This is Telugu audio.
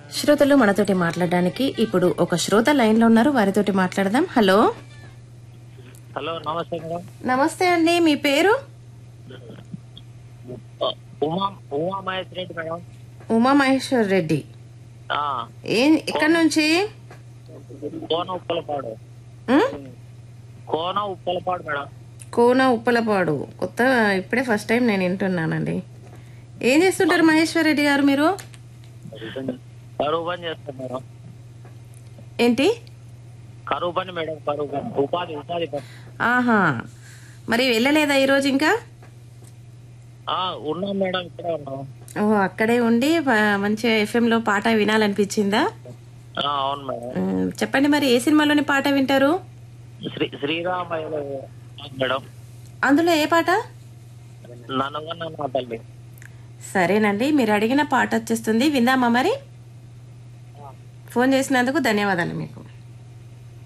శ్రోతలు మనతోటి మాట్లాడడానికి ఇప్పుడు ఒక శ్రోత లైన్ లో ఉన్నారు వారితోటి మాట్లాడదాం హలో హలో నమస్తే మేడం నమస్తే అండి మీ పేరు ఆ, ఉమా ఉమా మహేష్ రెడ్డి మేడం ఉమా మహేశ్వర్ రెడ్డి ఆ, ఏ ఎక్కడి నుంచి కోన ఉప్పలపాడు ఉమ్? కోన ఉప్పలపాడు మేడం కోన ఉప్పలపాడు కొత్త ఇప్పుడే ఫస్ట్ టైం నేను వింటున్నానండి ఏం చేస్తుంటారు మహేశ్వర్ రెడ్డి గారు మీరు కరువు పని చేస్తాం మేడం ఏంటి కరువు పని మేడం కరువు పని ఉపాధి ఉపాధి పని ఆహా మరి వెళ్ళలేదా ఈరోజు ఇంకా ఆ, ఉన్నాం మేడం ఇక్కడే ఉన్నాం ఓ అక్కడే ఉండి ప- మంచిగా FM లో పాట వినాలనిపించిందా ఆ, అవును మేడం ఉమ్, చెప్పండి మరి ఏ సినిమాలోని పాట వింటారు శ్రీ శ్రీరామ మేడం అందులో ఏ పాట నన్నగన్న నా తల్లి సరేనండి మీరు అడిగిన పాట వచ్చేస్తుంది విందామా మరి ఫోన్ చేసినందుకు ధన్యవాదాలు మీకు